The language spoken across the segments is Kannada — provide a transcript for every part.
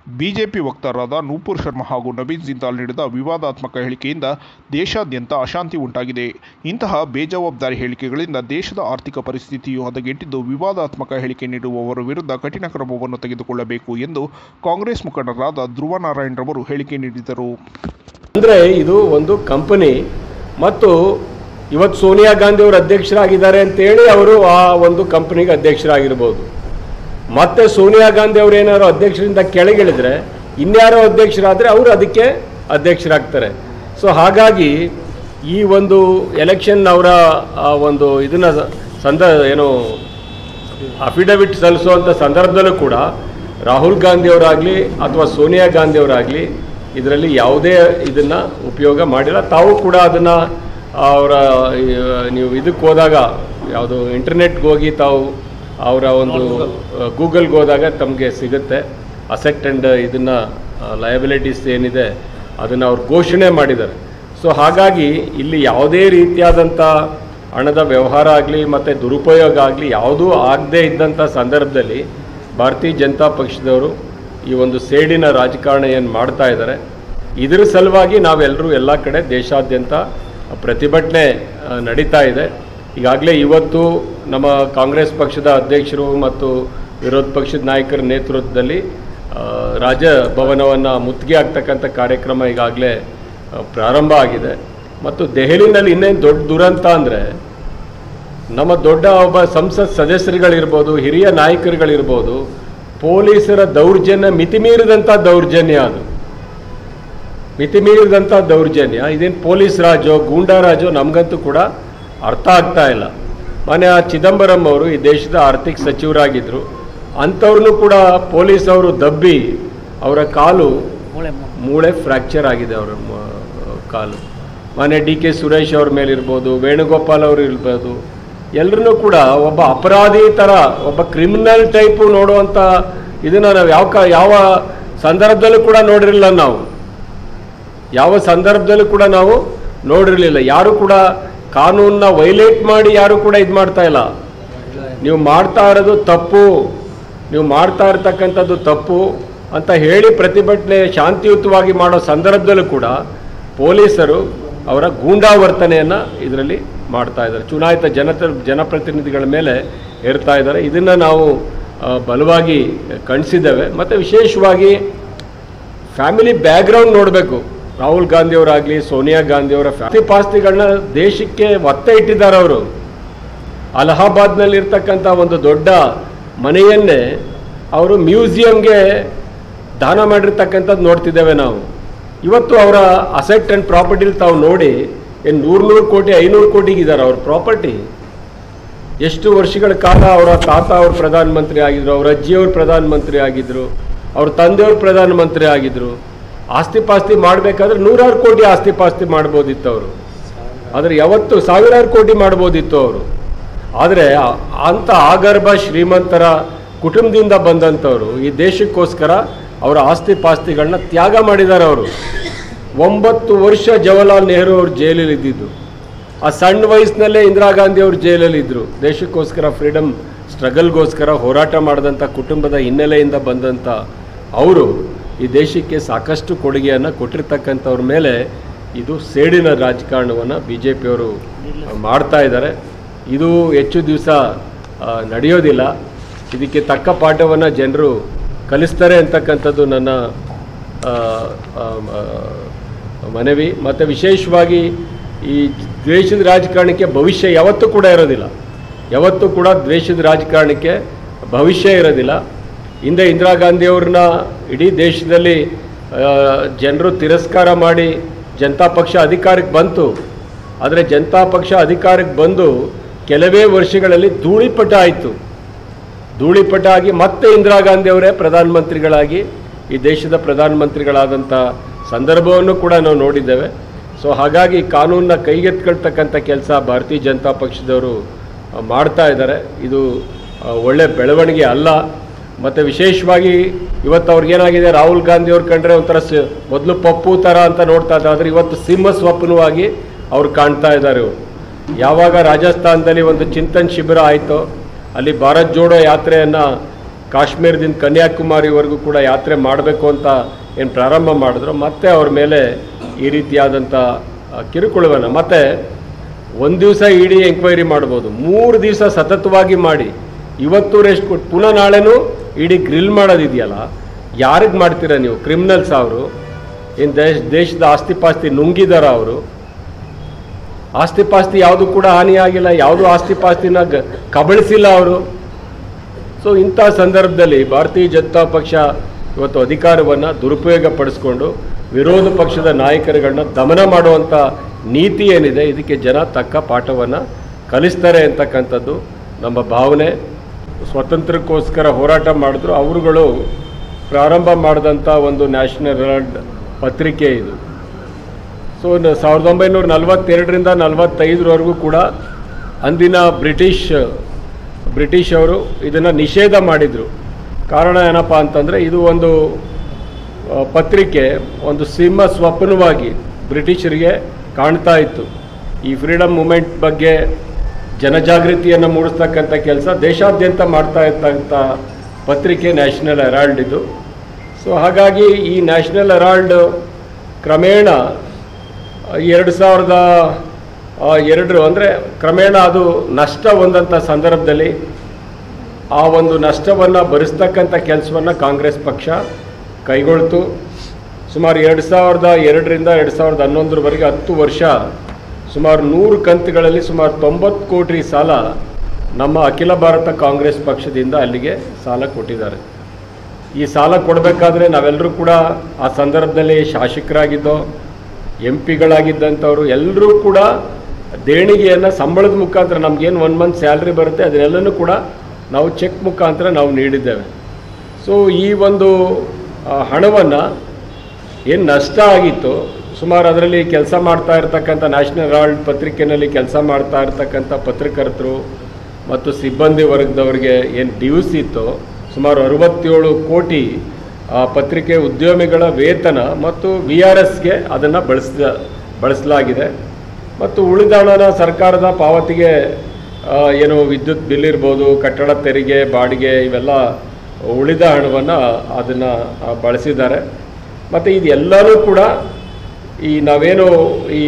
ಬಿಜೆಪಿ ವಕ್ತಾರರಾದ ನೂಪುರ್ ಶರ್ಮಾ ಹಾಗೂ ನವೀನ್ ಜಿಂದಾಲ್ ನೀಡಿದ ವಿವಾದಾತ್ಮಕ ಹೇಳಿಕೆಯಿಂದ ದೇಶಾದ್ಯಂತ ಅಶಾಂತಿ ಉಂಟಾಗಿದೆ ಇಂತಹ ಬೇಜವಾಬ್ದಾರಿ ಹೇಳಿಕೆಗಳಿಂದ ದೇಶದ ಆರ್ಥಿಕ ಪರಿಸ್ಥಿತಿಯು ಹದಗೆಟ್ಟಿದ್ದು ವಿವಾದಾತ್ಮಕ ಹೇಳಿಕೆ ನೀಡುವವರ ವಿರುದ್ಧ ಕಠಿಣ ಕ್ರಮವನ್ನು ತೆಗೆದುಕೊಳ್ಳಬೇಕು ಎಂದು ಕಾಂಗ್ರೆಸ್ ಮುಖಂಡರಾದ ಧ್ರುವ ನಾರಾಯಣ್ ರವರು ಹೇಳಿಕೆ ನೀಡಿದರು ಅಂದರೆ ಇದು ಒಂದು ಕಂಪನಿ ಮತ್ತು ಇವತ್ತು ಸೋನಿಯಾ ಗಾಂಧಿ ಅವರು ಅಧ್ಯಕ್ಷರಾಗಿದ್ದಾರೆ ಅಂತೇಳಿ ಅವರು ಆ ಒಂದು ಕಂಪನಿಗೆ ಅಧ್ಯಕ್ಷರಾಗಿರ್ಬೋದು ಮತ್ತೆ ಸೋನಿಯಾ ಗಾಂಧಿ ಅವರು ಏನಾದ್ರು ಅಧ್ಯಕ್ಷರಿಂದ ಕೆಳಗಿಳಿದ್ರೆ ಇನ್ಯಾರೋ ಅಧ್ಯಕ್ಷರಾದರೆ ಅವರು ಅದಕ್ಕೆ ಅಧ್ಯಕ್ಷರಾಗ್ತಾರೆ ಸೊ ಹಾಗಾಗಿ ಈ ಒಂದು ಎಲೆಕ್ಷನ್ ಅವರ ಆ ಒಂದು ಇದನ್ನ ಸಂದ ಏನು ಅಫಿಡವಿಟ್ ಸಲ್ಲಿಸುವಂಥ ಸಂದರ್ಭದಲ್ಲೂ ಕೂಡ ರಾಹುಲ್ ಗಾಂಧಿ ಅವರಾಗಲಿ ಅಥವಾ ಸೋನಿಯಾ ಗಾಂಧಿ ಅವರಾಗಲಿ ಇದರಲ್ಲಿ ಯಾವುದೇ ಇದನ್ನು ಉಪಯೋಗ ಮಾಡಿಲ್ಲ ತಾವು ಕೂಡ ಅದನ್ನು ಅವರ ಈ, ನೀವು ಇದಕ್ಕೆ ಹೋದಾಗ ಯಾವುದು ಇಂಟರ್ನೆಟ್ಗೆ ಹೋಗಿ ತಾವು ಅವರ ಒಂದು ಗೂಗಲ್ಗೆ ಹೋದಾಗ ತಮಗೆ ಸಿಗುತ್ತೆ ಅಸೆಟ್ ಆ್ಯಂಡ್ ಇದನ್ನು ಲಯಬಿಲಿಟೀಸ್ ಏನಿದೆ ಅದನ್ನು ಅವ್ರು ಘೋಷಣೆ ಮಾಡಿದ್ದಾರೆ ಸೊ ಹಾಗಾಗಿ ಇಲ್ಲಿ ಯಾವುದೇ ರೀತಿಯಾದಂಥ ಹಣದ ವ್ಯವಹಾರ ಆಗಲಿ ಮತ್ತು ದುರುಪಯೋಗ ಆಗಲಿ ಯಾವುದೂ ಆಗದೇ ಇದ್ದಂಥ ಸಂದರ್ಭದಲ್ಲಿ ಭಾರತೀಯ ಜನತಾ ಪಕ್ಷದವರು ಈ ಒಂದು ಸೇಡಿನ ರಾಜಕಾರಣ ಏನು ಮಾಡ್ತಾ ಇದ್ದಾರೆ ಇದರ ಸಲುವಾಗಿ ನಾವೆಲ್ಲರೂ ಎಲ್ಲ ಕಡೆ ದೇಶಾದ್ಯಂತ ಪ್ರತಿಭಟನೆ ಆ, ನಡೀತಾ ಇದೆ ಈಗಾಗಲೇ ಇವತ್ತು ನಮ್ಮ ಕಾಂಗ್ರೆಸ್ ಪಕ್ಷದ ಅಧ್ಯಕ್ಷರು ಮತ್ತು ವಿರೋಧ ಪಕ್ಷದ ನಾಯಕರ ನೇತೃತ್ವದಲ್ಲಿ ಆ, ರಾಜಭವನವನ್ನು ಮುತ್ತಿಗೆ ಆಗ್ತಕ್ಕಂಥ ಕಾರ್ಯಕ್ರಮ ಈಗಾಗಲೇ ಆ, ಪ್ರಾರಂಭ ಆಗಿದೆ ಮತ್ತು ದೆಹಲಿನಲ್ಲಿ ಇನ್ನೇನು ದೊಡ್ಡ ದುರಂತ ಅಂದರೆ ನಮ್ಮ ದೊಡ್ಡ ಒಬ್ಬ ಸಂಸತ್ ಸದಸ್ಯರುಗಳಿರ್ಬೋದು ಹಿರಿಯ ನಾಯಕರುಗಳಿರ್ಬೋದು ಪೊಲೀಸರ ದೌರ್ಜನ್ಯ ಮಿತಿಮೀರಿದಂಥ ದೌರ್ಜನ್ಯ ಅದು ಮಿತಿಮೀರಿದಂಥ ದೌರ್ಜನ್ಯ ಇದೇನು ಪೊಲೀಸ್ ರಾಜೋ ಗೂಂಡಾ ರಾಜೋ ನಮಗಂತೂ ಕೂಡ ಅರ್ಥ ಆಗ್ತಾ ಇಲ್ಲ ಮೊನ್ನೆ ಆ ಚಿದಂಬರಂ ಅವರು ಈ ದೇಶದ ಆರ್ಥಿಕ ಸಚಿವರಾಗಿದ್ದರು ಅಂಥವ್ರನ್ನೂ ಕೂಡ ಪೊಲೀಸ್ ಅವರು ದಬ್ಬಿ ಅವರ ಕಾಲು ಮೂಳೆ ಫ್ರ್ಯಾಕ್ಚರ್ ಆಗಿದೆ ಅವರ ಮ- ಕಾಲು ಮೊನ್ನೆ ಡಿ ಕೆ ಸುರೇಶ್ ಅವ್ರ ಮೇಲೆ ಇರ್ಬೋದು ವೇಣುಗೋಪಾಲ್ ಅವರು ಇರ್ಬೋದು ಎಲ್ಲರನ್ನೂ ಕೂಡ ಒಬ್ಬ ಅಪರಾಧಿ ಥರ ಒಬ್ಬ ಕ್ರಿಮಿನಲ್ ಟೈಪು ನೋಡುವಂಥ ಇದನ್ನು ನಾವು ಯಾವ ಕ ಯಾವ ಸಂದರ್ಭದಲ್ಲೂ ಕೂಡ ನೋಡಿರಲಿಲ್ಲ ನಾವು ಯಾವ ಸಂದರ್ಭದಲ್ಲೂ ಕೂಡ ನಾವು ನೋಡಿರಲಿಲ್ಲ ಯಾರು ಕೂಡ ಕಾನೂನನ್ನ ವೈಲೇಟ್ ಮಾಡಿ ಯಾರು ಕೂಡ ಇದು ಮಾಡ್ತಾ ಇಲ್ಲ ನೀವು ಮಾಡ್ತಾ ಇರೋದು ತಪ್ಪು ನೀವು ಮಾಡ್ತಾ ಇರ್ತಕ್ಕಂಥದ್ದು ತಪ್ಪು ಅಂತ ಹೇಳಿ ಪ್ರತಿಭಟನೆ ಶಾಂತಿಯುತವಾಗಿ ಮಾಡೋ ಸಂದರ್ಭದಲ್ಲೂ ಕೂಡ ಪೊಲೀಸರು ಅವರ ಗೂಂಡಾವರ್ತನೆಯನ್ನು ಇದರಲ್ಲಿ ಮಾಡ್ತಾ ಇದ್ದಾರೆ ಚುನಾಯಿತ ಜನತ ಜನಪ್ರತಿನಿಧಿಗಳ ಮೇಲೆ ಹೇರ್ತಾ ಇದ್ದಾರೆ ಇದನ್ನು ನಾವು ಆ, ಬಲವಾಗಿ ಖಂಡಿಸಿದ್ದೇವೆ ಮತ್ತು ವಿಶೇಷವಾಗಿ ಫ್ಯಾಮಿಲಿ ಬ್ಯಾಕ್ಗ್ರೌಂಡ್ ನೋಡಬೇಕು ರಾಹುಲ್ ಗಾಂಧಿ ಅವರಾಗಲಿ ಸೋನಿಯಾ ಗಾಂಧಿ ಅವರ ಆಸ್ತಿ ಪಾಸ್ತಿಗಳನ್ನ ದೇಶಕ್ಕೆ ಒತ್ತೆ ಇಟ್ಟಿದ್ದಾರೆ ಅವರು ಅಲಹಾಬಾದ್ನಲ್ಲಿ ಇರ್ತಕ್ಕಂಥ ಒಂದು ದೊಡ್ಡ ಮನೆಯನ್ನೇ ಅವರು ಮ್ಯೂಸಿಯಂಗೆ ದಾನ ಮಾಡಿರ್ತಕ್ಕಂಥದ್ದು ನೋಡ್ತಿದ್ದೇವೆ ನಾವು ಇವತ್ತು ಅವರ ಅಸೆಟ್ ಆ್ಯಂಡ್ ಪ್ರಾಪರ್ಟಿಲಿ ತಾವು ನೋಡಿ ಏನು ನೂರು ನೂರು ಕೋಟಿ ಐನೂರು ಕೋಟಿಗಿದ್ದಾರೆ ಅವ್ರ ಪ್ರಾಪರ್ಟಿ ಎಷ್ಟು ವರ್ಷಗಳ ಕಾಲ ಅವರ ತಾತ ಅವರು ಪ್ರಧಾನಮಂತ್ರಿ ಆಗಿದ್ರು ಅವ್ರ ಅಜ್ಜಿಯವರು ಪ್ರಧಾನಮಂತ್ರಿ ಆಗಿದ್ರು ಅವ್ರ ತಂದೆಯವರು ಪ್ರಧಾನಮಂತ್ರಿ ಆಗಿದ್ರು ಆಸ್ತಿ ಪಾಸ್ತಿ ಮಾಡಬೇಕಾದ್ರೆ ನೂರಾರು ಕೋಟಿ ಆಸ್ತಿ ಪಾಸ್ತಿ ಮಾಡ್ಬೋದಿತ್ತು ಅವರು ಆದರೆ ಯಾವತ್ತು ಸಾವಿರಾರು ಕೋಟಿ ಮಾಡ್ಬೋದಿತ್ತು ಅವರು ಆದರೆ ಆ- ಅಂಥ ಆಗರ್ಭ ಶ್ರೀಮಂತರ ಕುಟುಂಬದಿಂದ ಬಂದಂಥವ್ರು ಈ ದೇಶಕ್ಕೋಸ್ಕರ ಅವರ ಆಸ್ತಿ ಪಾಸ್ತಿಗಳನ್ನ ತ್ಯಾಗ ಮಾಡಿದ್ದಾರೆ ಅವರು ಒಂಬತ್ತು ವರ್ಷ ಜವಾಹರ್ಲಾಲ್ ನೆಹರು ಅವರು ಜೈಲಲ್ಲಿ ಇದ್ದಿದ್ದು ಆ ಸಣ್ಣ ವಯಸ್ಸಿನಲ್ಲೇ ಇಂದಿರಾ ಗಾಂಧಿ ಅವರು ಜೈಲಲ್ಲಿ ಇದ್ದರು ದೇಶಕ್ಕೋಸ್ಕರ ಫ್ರೀಡಮ್ ಸ್ಟ್ರಗಲ್ಗೋಸ್ಕರ ಹೋರಾಟ ಮಾಡಿದಂಥ ಕುಟುಂಬದ ಹಿನ್ನೆಲೆಯಿಂದ ಬಂದಂಥ ಅವರು ಈ ದೇಶಕ್ಕೆ ಸಾಕಷ್ಟು ಕೊಡುಗೆಯನ್ನು ಕೊಟ್ಟಿರ್ತಕ್ಕಂಥವ್ರ ಮೇಲೆ ಇದು ಸೇಡಿನ ರಾಜಕಾರಣವನ್ನು ಬಿ ಜೆ ಪಿಯವರು ಮಾಡ್ತಾ ಇದ್ದಾರೆ ಇದು ಹೆಚ್ಚು ದಿವಸ ನಡೆಯೋದಿಲ್ಲ ಇದಕ್ಕೆ ತಕ್ಕ ಪಾಠವನ್ನು ಜನರು ಕಲಿಸ್ತಾರೆ ಅಂತಕ್ಕಂಥದ್ದು ನನ್ನ ಆ, ಆ, ಆ, ಮನವಿ ಮತ್ತು ವಿಶೇಷವಾಗಿ ಈ ದ್ವೇಷದ ರಾಜಕಾರಣಕ್ಕೆ ಭವಿಷ್ಯ ಯಾವತ್ತೂ ಕೂಡ ಇರೋದಿಲ್ಲ ಯಾವತ್ತೂ ಕೂಡ ದ್ವೇಷದ ರಾಜಕಾರಣಕ್ಕೆ ಭವಿಷ್ಯ ಇರೋದಿಲ್ಲ ಹಿಂದೆ ಇಂದಿರಾ ಗಾಂಧಿಯವ್ರನ್ನ ಇಡೀ ದೇಶದಲ್ಲಿ ಜನರು ತಿರಸ್ಕಾರ ಮಾಡಿ ಜನತಾ ಪಕ್ಷ ಅಧಿಕಾರಕ್ಕೆ ಬಂತು ಆದರೆ ಜನತಾ ಪಕ್ಷ ಅಧಿಕಾರಕ್ಕೆ ಬಂದು ಕೆಲವೇ ವರ್ಷಗಳಲ್ಲಿ ಧೂಳಿಪಟ ಆಯಿತು ಧೂಳಿಪಟ ಆಗಿ ಮತ್ತೆ ಇಂದಿರಾ ಗಾಂಧಿ ಅವರೇ ಪ್ರಧಾನಮಂತ್ರಿಗಳಾಗಿ ಈ ದೇಶದ ಪ್ರಧಾನಮಂತ್ರಿಗಳಾದಂಥ ಸಂದರ್ಭವನ್ನು ಕೂಡ ನಾವು ನೋಡಿದ್ದೇವೆ ಸೊ ಹಾಗಾಗಿ ಕಾನೂನನ್ನ ಕೈಗೆತ್ಕೊಳ್ತಕ್ಕಂಥ ಕೆಲಸ ಭಾರತೀಯ ಜನತಾ ಪಕ್ಷದವರು ಆ, ಮಾಡ್ತಾ ಇದ್ದಾರೆ ಇದು ಆ, ಒಳ್ಳೆ ಬೆಳವಣಿಗೆ ಅಲ್ಲ ಮತ್ತು ವಿಶೇಷವಾಗಿ ಇವತ್ತು ಅವ್ರಿಗೇನಾಗಿದೆ ರಾಹುಲ್ ಗಾಂಧಿ ಅವ್ರು ಕಂಡ್ರೆ ಒಂಥರ ಸ ಮೊದಲು ಪಪ್ಪು ಥರ ಅಂತ ನೋಡ್ತಾ ಇದ್ದಾರೆ ಆದರೆ ಇವತ್ತು ಸಿಂಹ ಸ್ವಪ್ನವಾಗಿ ಅವ್ರು ಕಾಣ್ತಾ ಇದ್ದಾರೆ ಇವರು ಯಾವಾಗ ರಾಜಸ್ಥಾನದಲ್ಲಿ ಒಂದು ಚಿಂತನ್ ಶಿಬಿರ ಆಯಿತೋ ಅಲ್ಲಿ ಭಾರತ್ ಜೋಡೋ ಯಾತ್ರೆಯನ್ನು ಕಾಶ್ಮೀರದಿಂದ ಕನ್ಯಾಕುಮಾರಿವರೆಗೂ ಕೂಡ ಯಾತ್ರೆ ಮಾಡಬೇಕು ಅಂತ ಏನು ಪ್ರಾರಂಭ ಮಾಡಿದ್ರು ಮತ್ತೆ ಅವ್ರ ಮೇಲೆ ಈ ರೀತಿಯಾದಂಥ ಆ, ಕಿರುಕುಳವನ್ನು ಮತ್ತು ಒಂದು ದಿವಸ ಇಡೀ ಎಂಕ್ವೈರಿ ಮಾಡ್ಬೋದು ಮೂರು ದಿವಸ ಸತತವಾಗಿ ಮಾಡಿ ಇವತ್ತು ರೆಸ್ಟ್ ಕೊಟ್ಟು ಪುನಃ ನಾಳೆನೂ ಇಡೀ ಗ್ರಿಲ್ ಮಾಡೋದಿದೆಯಲ್ಲ ಯಾರಿಗೆ ಮಾಡ್ತೀರಾ ನೀವು ಕ್ರಿಮಿನಲ್ಸ್ ಅವರು ಏನು ದೇಶ ದೇಶದ ಆಸ್ತಿ ಪಾಸ್ತಿ ನುಂಗಿದಾರ ಅವರು ಆಸ್ತಿ ಪಾಸ್ತಿ ಯಾವುದು ಕೂಡ ಹಾನಿಯಾಗಿಲ್ಲ ಯಾವುದು ಆಸ್ತಿ ಪಾಸ್ತಿನ ಗ ಕಬಳಿಸಿಲ್ಲ ಅವರು ಸೊ ಇಂಥ ಸಂದರ್ಭದಲ್ಲಿ ಭಾರತೀಯ ಜನತಾ ಪಕ್ಷ ಇವತ್ತು ಅಧಿಕಾರವನ್ನು ದುರುಪಯೋಗ ಪಡಿಸ್ಕೊಂಡು ವಿರೋಧ ಪಕ್ಷದ ನಾಯಕರುಗಳನ್ನ ದಮನ ಮಾಡುವಂಥ ನೀತಿ ಏನಿದೆ ಇದಕ್ಕೆ ಜನ ತಕ್ಕ ಪಾಠವನ್ನು ಕಲಿಸ್ತಾರೆ ಅಂತಕ್ಕಂಥದ್ದು ನಮ್ಮ ಭಾವನೆ ಸ್ವಾತಂತ್ರ್ಯಕ್ಕೋಸ್ಕರ ಹೋರಾಟ ಮಾಡಿದ್ರು ಅವರುಗಳು ಪ್ರಾರಂಭ ಮಾಡಿದಂಥ ಒಂದು ನ್ಯಾಷನಲ್ ಹೆರಾಲ್ಡ್ ಪತ್ರಿಕೆ ಇದು ಸೊ ನ- ಸಾವಿರದ ಒಂಬೈನೂರ ನಲವತ್ತೆರಡರಿಂದ ನಲವತ್ತೈದರವರೆಗೂ ಕೂಡ ಅಂದಿನ ಬ್ರಿಟಿಷ್ ಬ್ರಿಟಿಷ್ ಅವರು ಇದನ್ನು ನಿಷೇಧ ಮಾಡಿದರು ಕಾರಣ ಏನಪ್ಪ ಅಂತಂದರೆ ಇದು ಒಂದು ಆ, ಪತ್ರಿಕೆ ಒಂದು ಸಿಂಹ ಸ್ವಪ್ನವಾಗಿ ಬ್ರಿಟಿಷರಿಗೆ ಕಾಣ್ತಾ ಇತ್ತು ಈ ಫ್ರೀಡಮ್ ಮೂಮೆಂಟ್ ಬಗ್ಗೆ ಜನಜಾಗೃತಿಯನ್ನು ಮೂಡಿಸ್ತಕ್ಕಂಥ ಕೆಲಸ ದೇಶಾದ್ಯಂತ ಮಾಡ್ತಾ ಇರ್ತಕ್ಕಂಥ ಪತ್ರಿಕೆ ನ್ಯಾಷನಲ್ ಹೆರಾಲ್ಡ್ ಇದು ಸೊ ಹಾಗಾಗಿ ಈ ನ್ಯಾಷನಲ್ ಹೆರಾಲ್ಡ್ ಕ್ರಮೇಣ ಎರಡು ಸಾವಿರದ ಆ, ಎರಡರು ಅಂದರೆ ಕ್ರಮೇಣ ಅದು ನಷ್ಟ ಹೊಂದಂಥ ಸಂದರ್ಭದಲ್ಲಿ ಆ ಒಂದು ನಷ್ಟವನ್ನು ಭರಿಸ್ತಕ್ಕಂಥ ಕೆಲಸವನ್ನು ಕಾಂಗ್ರೆಸ್ ಪಕ್ಷ ಕೈಗೊಳ್ತು ಸುಮಾರು ಎರಡು ಸಾವಿರದ ಎರಡರಿಂದ ಎರಡು ಸಾವಿರದ ಹನ್ನೊಂದರವರೆಗೆ ಹತ್ತು ವರ್ಷ ಸುಮಾರು ನೂರು ಕಂತುಗಳಲ್ಲಿ ಸುಮಾರು ತೊಂಬತ್ತು ಕೋಟಿ ಸಾಲ ನಮ್ಮ ಅಖಿಲ ಭಾರತ ಕಾಂಗ್ರೆಸ್ ಪಕ್ಷದಿಂದ ಅಲ್ಲಿಗೆ ಸಾಲ ಕೊಟ್ಟಿದ್ದಾರೆ ಈ ಸಾಲ ಕೊಡಬೇಕಾದ್ರೆ ನಾವೆಲ್ಲರೂ ಕೂಡ ಆ ಸಂದರ್ಭದಲ್ಲಿ ಶಾಸಕರಾಗಿದ್ದೋ ಎಂ ಪಿಗಳಾಗಿದ್ದಂಥವ್ರು ಎಲ್ಲರೂ ಕೂಡ ದೇಣಿಗೆಯನ್ನು ಸಂಬಳದ ಮುಖಾಂತರ ನಮಗೇನು ಒನ್ ಮಂತ್ ಸ್ಯಾಲ್ರಿ ಬರುತ್ತೆ ಅದನ್ನೆಲ್ಲನೂ ಕೂಡ ನಾವು ಚೆಕ್ ಮುಖಾಂತರ ನಾವು ನೀಡಿದ್ದೇವೆ ಸೊ ಈ ಒಂದು ಹಣವನ್ನು ಏನು ನಷ್ಟ ಆಗಿತ್ತು ಸುಮಾರು ಅದರಲ್ಲಿ ಕೆಲಸ ಮಾಡ್ತಾ ಇರ್ತಕ್ಕಂಥ ನ್ಯಾಷನಲ್ ಹೆರಾಲ್ಡ್ ಪತ್ರಿಕೆಯಲ್ಲಿ ಕೆಲಸ ಮಾಡ್ತಾ ಇರ್ತಕ್ಕಂಥ ಪತ್ರಕರ್ತರು ಮತ್ತು ಸಿಬ್ಬಂದಿ ವರ್ಗದವರಿಗೆ ಏನು ಡ್ಯೂಸ್ ಇತ್ತು ಸುಮಾರು ಅರವತ್ತೇಳು ಕೋಟಿ ಆ ಪತ್ರಿಕೆ ಉದ್ಯಮಿಗಳ ವೇತನ ಮತ್ತು ವಿ ಆರ್ ಎಸ್ಗೆ ಅದನ್ನು ಬಳಸಿದ ಬಳಸಲಾಗಿದೆ ಮತ್ತು ಉಳಿದ ಹಣನ ಸರ್ಕಾರದ ಪಾವತಿಗೆ ಆ, ಏನು ವಿದ್ಯುತ್ ಬಿಲ್ ಇರ್ಬೋದು ಕಟ್ಟಡ ತೆರಿಗೆ ಬಾಡಿಗೆ ಇವೆಲ್ಲ ಉಳಿದ ಹಣವನ್ನು ಅದನ್ನು ಬಳಸಿದ್ದಾರೆ ಮತ್ತು ಇದೆಲ್ಲನೂ ಕೂಡ ಈ ನಾವೇನು ಈ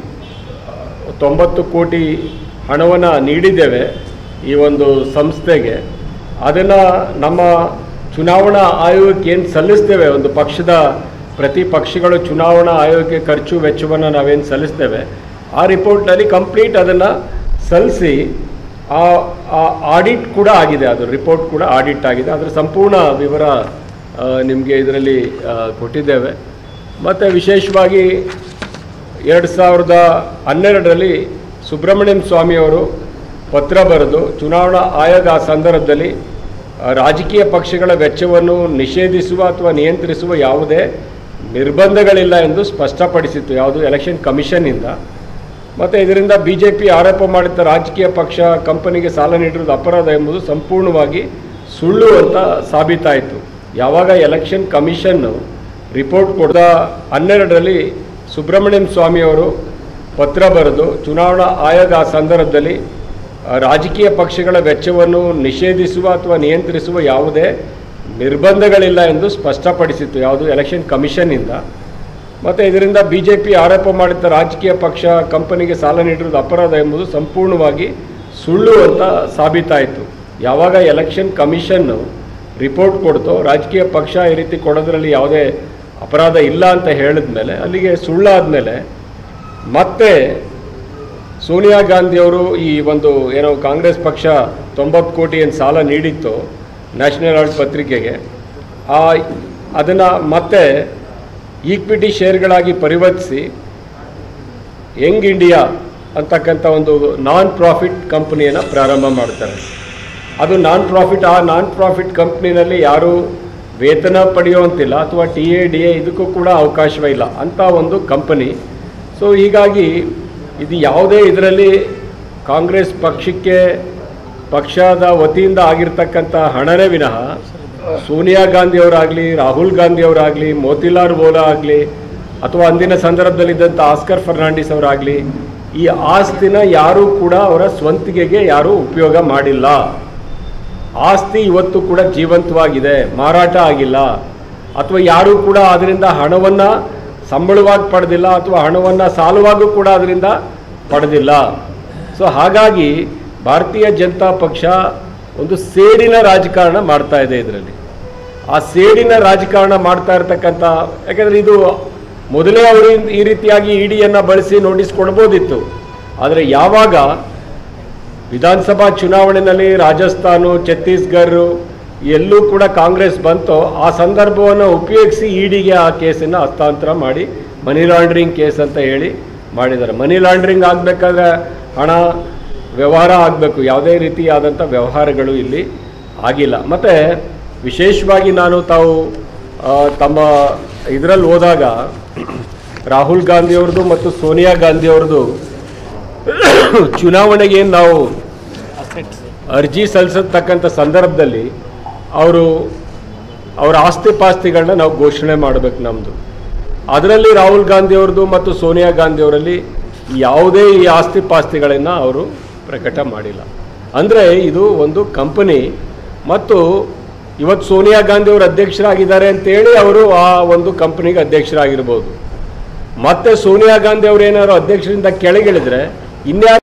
ತೊಂಬತ್ತು ಕೋಟಿ ಹಣವನ್ನು ನೀಡಿದ್ದೇವೆ ಈ ಒಂದು ಸಂಸ್ಥೆಗೆ ಅದನ್ನು ನಮ್ಮ ಚುನಾವಣಾ ಆಯೋಗಕ್ಕೆ ಏನು ಸಲ್ಲಿಸ್ತೇವೆ ಒಂದು ಪಕ್ಷದ ಪ್ರತಿ ಪಕ್ಷಗಳು ಚುನಾವಣಾ ಆಯೋಗಕ್ಕೆ ಖರ್ಚು ವೆಚ್ಚವನ್ನು ನಾವೇನು ಸಲ್ಲಿಸ್ತೇವೆ ಆ ರಿಪೋರ್ಟ್ನಲ್ಲಿ ಕಂಪ್ಲೀಟ್ ಅದನ್ನು ಸಲ್ಲಿಸಿ ಆ ಆಡಿಟ್ ಕೂಡ ಆಗಿದೆ ಅದು ರಿಪೋರ್ಟ್ ಕೂಡ ಆಡಿಟ್ ಆಗಿದೆ ಅದರ ಸಂಪೂರ್ಣ ವಿವರ ನಿಮಗೆ ಇದರಲ್ಲಿ ಕೊಟ್ಟಿದ್ದೇವೆ ಮತ್ತು ವಿಶೇಷವಾಗಿ ಎರಡು ಸಾವಿರದ ಹನ್ನೆರಡರಲ್ಲಿ ಸುಬ್ರಹ್ಮಣ್ಯಂ ಸ್ವಾಮಿಯವರು ಪತ್ರ ಬರೆದು ಚುನಾವಣಾ ಆಯೋಗ ಆ ಸಂದರ್ಭದಲ್ಲಿ ಆ, ರಾಜಕೀಯ ಪಕ್ಷಗಳ ವೆಚ್ಚವನ್ನು ನಿಷೇಧಿಸುವ ಅಥವಾ ನಿಯಂತ್ರಿಸುವ ಯಾವುದೇ ನಿರ್ಬಂಧಗಳಿಲ್ಲ ಎಂದು ಸ್ಪಷ್ಟಪಡಿಸಿತ್ತು ಯಾವುದು ಎಲೆಕ್ಷನ್ ಕಮಿಷನ್ನಿಂದ ಮತ್ತು ಇದರಿಂದ ಬಿ ಜೆ ಪಿ ಆರೋಪ ಮಾಡಿದ್ದ ರಾಜಕೀಯ ಪಕ್ಷ ಕಂಪನಿಗೆ ಸಾಲ ನೀಡಿರುವುದು ಅಪರಾಧ ಎಂಬುದು ಸಂಪೂರ್ಣವಾಗಿ ಸುಳ್ಳು ಅಂತ ಸಾಬೀತಾಯಿತು ಯಾವಾಗ ಎಲೆಕ್ಷನ್ ಕಮಿಷನ್ನು ರಿಪೋರ್ಟ್ ಕೊಡ್ದ ಹನ್ನೆರಡರಲ್ಲಿ ಸುಬ್ರಹ್ಮಣ್ಯಂ ಸ್ವಾಮಿಯವರು ಪತ್ರ ಬರೆದು ಚುನಾವಣಾ ಆಯೋಗ ಆ ಸಂದರ್ಭದಲ್ಲಿ ಆ, ರಾಜಕೀಯ ಪಕ್ಷಗಳ ವೆಚ್ಚವನ್ನು ನಿಷೇಧಿಸುವ ಅಥವಾ ನಿಯಂತ್ರಿಸುವ ಯಾವುದೇ ನಿರ್ಬಂಧಗಳಿಲ್ಲ ಎಂದು ಸ್ಪಷ್ಟಪಡಿಸಿತ್ತು ಯಾವುದು ಎಲೆಕ್ಷನ್ ಕಮಿಷನ್ನಿಂದ ಮತ್ತು ಇದರಿಂದ ಬಿ ಜೆ ಪಿ ಆರೋಪ ಮಾಡಿದ್ದ ರಾಜಕೀಯ ಪಕ್ಷ ಕಂಪನಿಗೆ ಸಾಲ ನೀಡಿರುವುದು ಅಪರಾಧ ಎಂಬುದು ಸಂಪೂರ್ಣವಾಗಿ ಸುಳ್ಳು ಅಂತ ಸಾಬೀತಾಯಿತು ಯಾವಾಗ ಎಲೆಕ್ಷನ್ ಕಮಿಷನ್ನು ರಿಪೋರ್ಟ್ ಕೊಡ್ತೋ ರಾಜಕೀಯ ಪಕ್ಷ ಈ ರೀತಿ ಕೊಡೋದ್ರಲ್ಲಿ ಯಾವುದೇ ಅಪರಾಧ ಇಲ್ಲ ಅಂತ ಹೇಳಿದ ಮೇಲೆ ಅಲ್ಲಿಗೆ ಸುಳ್ಳಾದ ಮತ್ತೆ ಸೋನಿಯಾ ಗಾಂಧಿಯವರು ಈ ಒಂದು ಏನೋ ಕಾಂಗ್ರೆಸ್ ಪಕ್ಷ ತೊಂಬತ್ತು ಕೋಟಿ ಏನು ಸಾಲ ನೀಡಿತ್ತು ನ್ಯಾಷನಲ್ ಹೆರಾಲ್ಡ್ ಪತ್ರಿಕೆಗೆ ಆ ಅದನ್ನು ಮತ್ತೆ ಈಕ್ವಿಟಿ ಶೇರ್ಗಳಾಗಿ ಪರಿವರ್ತಿಸಿ ಯಂಗ್ ಇಂಡಿಯಾ ಅಂತಕ್ಕಂಥ ಒಂದು ನಾನ್ ಪ್ರಾಫಿಟ್ ಕಂಪ್ನಿಯನ್ನು ಪ್ರಾರಂಭ ಮಾಡ್ತಾರೆ ಅದು ನಾನ್ ಪ್ರಾಫಿಟ್ ಆ ನಾನ್ ಪ್ರಾಫಿಟ್ ಕಂಪ್ನಿನಲ್ಲಿ ಯಾರೂ ವೇತನ ಪಡೆಯುವಂತಿಲ್ಲ ಅಥವಾ ಟಿ ಎ ಡಿ ಎ ಇದಕ್ಕೂ ಕೂಡ ಅವಕಾಶವೇ ಇಲ್ಲ ಅಂಥ ಒಂದು ಕಂಪನಿ ಸೊ ಹೀಗಾಗಿ ಇದು ಯಾವುದೇ ಇದರಲ್ಲಿ ಕಾಂಗ್ರೆಸ್ ಪಕ್ಷಕ್ಕೆ ಪಕ್ಷದ ವತಿಯಿಂದ ಆಗಿರ್ತಕ್ಕಂಥ ಹಣನೇ ವಿನಃ ಸೋನಿಯಾ ಗಾಂಧಿಯವರಾಗಲಿ ರಾಹುಲ್ ಗಾಂಧಿಯವರಾಗಲಿ ಮೋತಿಲಾಲ್ ವೋಲಾ ಆಗಲಿ ಅಥವಾ ಅಂದಿನ ಸಂದರ್ಭದಲ್ಲಿದ್ದಂಥ ಆಸ್ಕರ್ ಫರ್ನಾಂಡಿಸ್ ಅವರಾಗಲಿ ಈ ಆಸ್ತಿನ ಯಾರೂ ಕೂಡ ಅವರ ಸ್ವಂತಿಕೆಗೆ ಯಾರೂ ಉಪಯೋಗ ಮಾಡಿಲ್ಲ ಆಸ್ತಿ ಇವತ್ತು ಕೂಡ ಜೀವಂತವಾಗಿದೆ ಮಾರಾಟ ಆಗಿಲ್ಲ ಅಥವಾ ಯಾರೂ ಕೂಡ ಅದರಿಂದ ಹಣವನ್ನು ಸಂಬಳವಾಗಿ ಪಡೆದಿಲ್ಲ ಅಥವಾ ಹಣವನ್ನು ಸಾಲವಾಗೂ ಕೂಡ ಅದರಿಂದ ಪಡೆದಿಲ್ಲ ಸೊ ಹಾಗಾಗಿ ಭಾರತೀಯ ಜನತಾ ಪಕ್ಷ ಒಂದು ಸೇಡಿನ ರಾಜಕಾರಣ ಮಾಡ್ತಾ ಇದೆ ಇದರಲ್ಲಿ ಆ ಸೇಡಿನ ರಾಜಕಾರಣ ಮಾಡ್ತಾ ಇರ್ತಕ್ಕಂಥ ಯಾಕಂದರೆ ಇದು ಮೊದಲೇ ಅವರು ಈ ರೀತಿಯಾಗಿ ಇಡಿಯನ್ನು ಬಳಸಿ ನೋಟಿಸ್ ಕೊಡ್ಬೋದಿತ್ತು ಆದರೆ ಯಾವಾಗ ವಿಧಾನಸಭಾ ಚುನಾವಣೆಯಲ್ಲಿ ರಾಜಸ್ಥಾನ ಛತ್ತೀಸ್ಗಢ ಎಲ್ಲೂ ಕೂಡ ಕಾಂಗ್ರೆಸ್ ಬಂತೋ ಆ ಸಂದರ್ಭವನ್ನು ಉಪಯೋಗಿಸಿ ಇಡಿಗೆ ಆ ಕೇಸನ್ನು ಹಸ್ತಾಂತರ ಮಾಡಿ ಮನಿ ಲಾಂಡ್ರಿಂಗ್ ಕೇಸ್ ಅಂತ ಹೇಳಿ ಮಾಡಿದ್ದಾರೆ ಮನಿ ಲಾಂಡ್ರಿಂಗ್ ಆಗಬೇಕಾದ್ರೆ ಹಣ ವ್ಯವಹಾರ ಆಗಬೇಕು ಯಾವುದೇ ರೀತಿಯಾದಂಥ ವ್ಯವಹಾರಗಳು ಇಲ್ಲಿ ಆಗಿಲ್ಲ ಮತ್ತು ವಿಶೇಷವಾಗಿ ನಾನು ತಾವು ಆ, ತಮ್ಮ ಇದರಲ್ಲಿ ಹೋದಾಗ ರಾಹುಲ್ ಗಾಂಧಿಯವ್ರದ್ದು ಮತ್ತು ಸೋನಿಯಾ ಗಾಂಧಿಯವ್ರದ್ದು ಚುನಾವಣೆಗೆ ಏನ್ ನಾವು ಅರ್ಜಿ ಸಲ್ಲಿಸತಕ್ಕಂಥ ಸಂದರ್ಭದಲ್ಲಿ ಅವರು ಅವರ ಆಸ್ತಿ ಪಾಸ್ತಿಗಳನ್ನ ನಾವು ಘೋಷಣೆ ಮಾಡಬೇಕು ನಮ್ಮದು ಅದರಲ್ಲಿ ರಾಹುಲ್ ಗಾಂಧಿ ಅವ್ರದ್ದು ಮತ್ತು ಸೋನಿಯಾ ಗಾಂಧಿ ಅವರಲ್ಲಿ ಯಾವುದೇ ಈ ಆಸ್ತಿ ಪಾಸ್ತಿಗಳನ್ನು ಅವರು ಪ್ರಕಟ ಮಾಡಿಲ್ಲ ಅಂದರೆ ಇದು ಒಂದು ಕಂಪನಿ ಮತ್ತು ಇವತ್ತು ಸೋನಿಯಾ ಗಾಂಧಿ ಅವರು ಅಧ್ಯಕ್ಷರಾಗಿದ್ದಾರೆ ಅಂತೇಳಿ ಅವರು ಆ ಒಂದು ಕಂಪನಿಗೆ ಅಧ್ಯಕ್ಷರಾಗಿರ್ಬೋದು ಮತ್ತೆ ಸೋನಿಯಾ ಗಾಂಧಿ ಅವರು ಏನಾದ್ರು ಅಧ್ಯಕ್ಷರಿಂದ ಕೆಳಗಿಳಿದ್ರೆ ಇನ್ಯಾರು